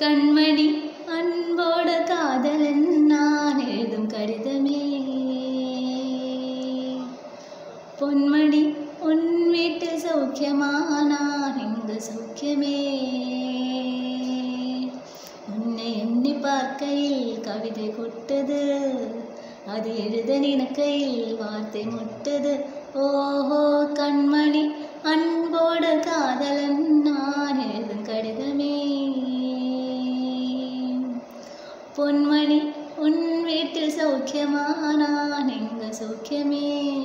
கண்மணி அன்போடு காதலன் நான் எழுதும் கடிதமே பொன்மணி உன் வீட்டு சௌக்கியமா நான் இங்கு சௌக்கியமே உன்னை எண்ணி பார்க்கையில் கவிதை கொட்டது அது எழுத நினைக்கையில் வார்த்தை முட்டது ஓஹோ கண்மணி அன்போடு காதலன் நான் எழுதும் கடிதமே பொன்மணி உன் வீட்டில் சௌக்கியமா நான் எங்க சௌக்கியமே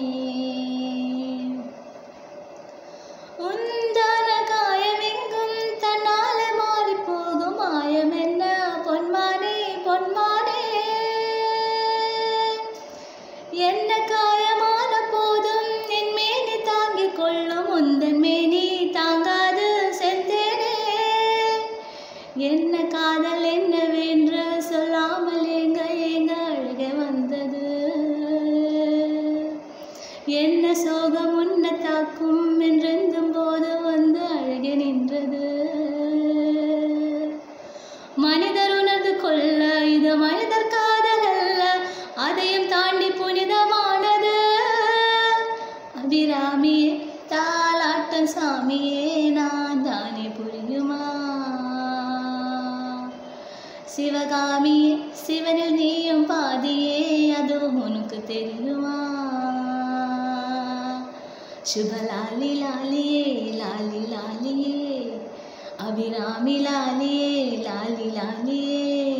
உந்தான காயமெங்கும் தன்னால மாறி போகும் மாயம் என்ன பொன்மானே பொன்மானே என்ன காயமான போதும் என் மேனி தாங்கிக் கொள்ளும் உந்தன் மேனி தாங்காது செந்தேனே என்ன காதல் என்னவென்று சொல்லாமல் எங்க எங்க அழுக வந்தது என்ன சோகம் உன்னை தாக்கும் என்றெந்தும் போது வந்து அழக நின்றது மனிதர் உணர்ந்து கொள்ள இது மனிதர் காதல் அல்ல அதையும் தாண்டி புனிதமானது அபிராமியே தாலாட்டம் சாமியே நான் தானே புரியுமா சிவகாமியே சிவனில் நீயும் பாதியே அதுவும் உனக்கு தெரியுமா சுப லாலி லாலியே லாலி லாலியே அபிராமி லாலியே லாலி லாலியே